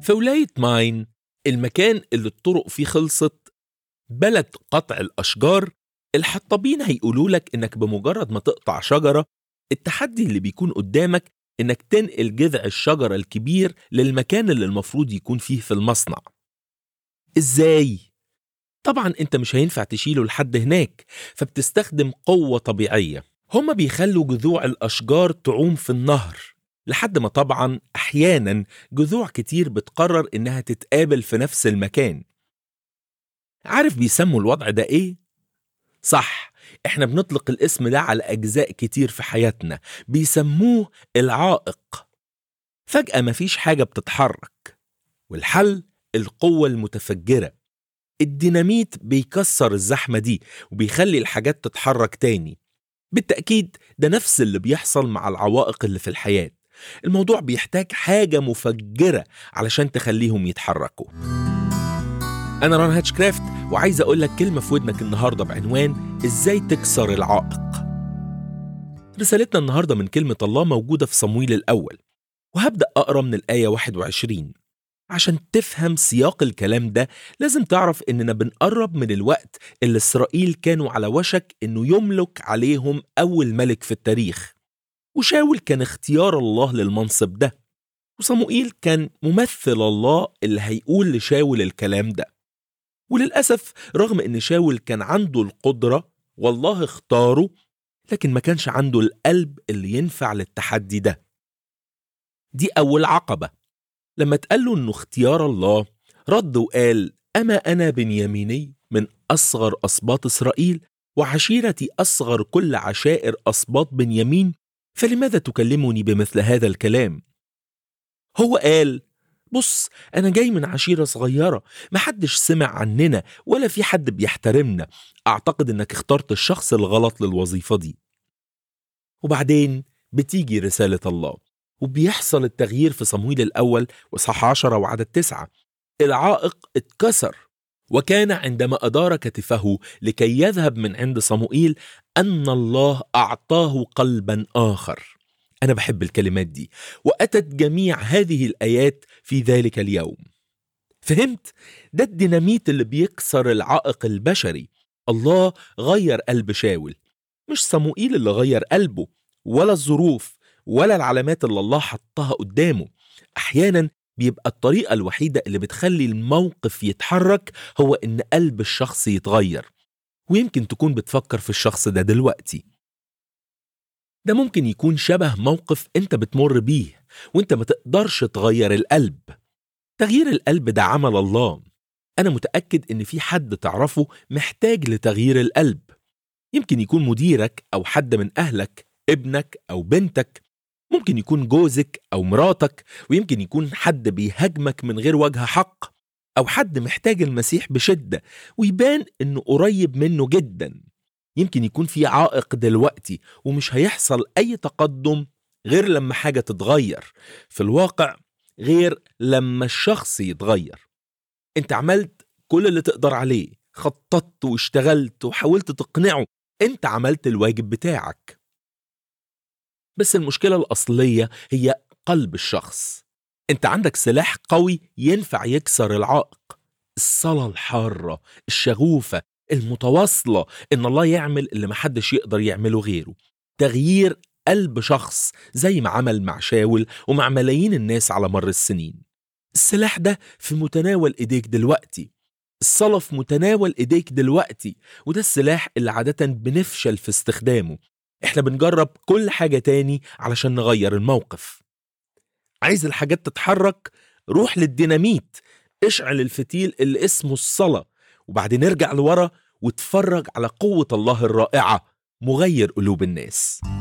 في ولاية ماين المكان اللي الطرق فيه خلصت بلد قطع الأشجار الحطابين هيقولوا لك إنك بمجرد ما تقطع شجرة التحدي اللي بيكون قدامك إنك تنقل جذع الشجرة الكبير للمكان اللي المفروض يكون فيه في المصنع إزاي؟ طبعا انت مش هينفع تشيله لحد هناك فبتستخدم قوة طبيعية هما بيخلوا جذوع الأشجار تعوم في النهر لحد ما طبعا أحيانا جذوع كتير بتقرر إنها تتقابل في نفس المكان عارف بيسموا الوضع ده إيه؟ صح إحنا بنطلق الاسم ده على أجزاء كتير في حياتنا بيسموه العائق فجأة مفيش حاجة بتتحرك والحل القوة المتفجرة الديناميت بيكسر الزحمة دي وبيخلي الحاجات تتحرك تاني بالتأكيد ده نفس اللي بيحصل مع العوائق اللي في الحياة الموضوع بيحتاج حاجة مفجرة علشان تخليهم يتحركوا أنا ران هاتشكرافت وعايز أقول لك كلمة في ودنك النهاردة بعنوان إزاي تكسر العائق رسالتنا النهاردة من كلمة الله موجودة في صمويل الأول وهبدأ أقرأ من الآية 21 عشان تفهم سياق الكلام ده لازم تعرف إننا بنقرب من الوقت اللي إسرائيل كانوا على وشك إنه يملك عليهم أول ملك في التاريخ وشاول كان اختيار الله للمنصب ده وصموئيل كان ممثل الله اللي هيقول لشاول الكلام ده وللأسف رغم إن شاول كان عنده القدرة والله اختاره لكن ما كانش عنده القلب اللي ينفع للتحدي ده دي أول عقبة لما اتقال له إنه اختيار الله رد وقال أما أنا بنياميني من أصغر أسباط إسرائيل وعشيرتي أصغر كل عشائر أسباط بنيامين فلماذا تكلمني بمثل هذا الكلام؟ هو قال بص أنا جاي من عشيرة صغيرة محدش سمع عننا ولا في حد بيحترمنا أعتقد إنك اخترت الشخص الغلط للوظيفة دي وبعدين بتيجي رسالة الله وبيحصل التغيير في صمويل الأول وصح عشرة وعدد تسعة العائق اتكسر وكان عندما أدار كتفه لكي يذهب من عند صموئيل أن الله أعطاه قلبا آخر أنا بحب الكلمات دي وأتت جميع هذه الآيات في ذلك اليوم فهمت؟ ده الديناميت اللي بيكسر العائق البشري الله غير قلب شاول مش صموئيل اللي غير قلبه ولا الظروف ولا العلامات اللي الله حطها قدامه أحيانا بيبقى الطريقة الوحيدة اللي بتخلي الموقف يتحرك هو إن قلب الشخص يتغير ويمكن تكون بتفكر في الشخص ده دلوقتي ده ممكن يكون شبه موقف انت بتمر بيه وانت ما تقدرش تغير القلب تغيير القلب ده عمل الله انا متأكد ان في حد تعرفه محتاج لتغيير القلب يمكن يكون مديرك او حد من اهلك ابنك او بنتك ممكن يكون جوزك او مراتك ويمكن يكون حد بيهاجمك من غير وجه حق او حد محتاج المسيح بشده ويبان انه قريب منه جدا يمكن يكون في عائق دلوقتي ومش هيحصل اي تقدم غير لما حاجه تتغير في الواقع غير لما الشخص يتغير انت عملت كل اللي تقدر عليه خططت واشتغلت وحاولت تقنعه انت عملت الواجب بتاعك بس المشكله الاصليه هي قلب الشخص انت عندك سلاح قوي ينفع يكسر العائق الصلاه الحاره الشغوفه المتواصله ان الله يعمل اللي محدش يقدر يعمله غيره تغيير قلب شخص زي ما عمل مع شاول ومع ملايين الناس على مر السنين السلاح ده في متناول ايديك دلوقتي الصلاة في متناول ايديك دلوقتي وده السلاح اللي عادة بنفشل في استخدامه احنا بنجرب كل حاجة تاني علشان نغير الموقف عايز الحاجات تتحرك روح للديناميت اشعل الفتيل اللي اسمه الصلاة وبعدين ارجع لورا واتفرج على قوة الله الرائعة مغير قلوب الناس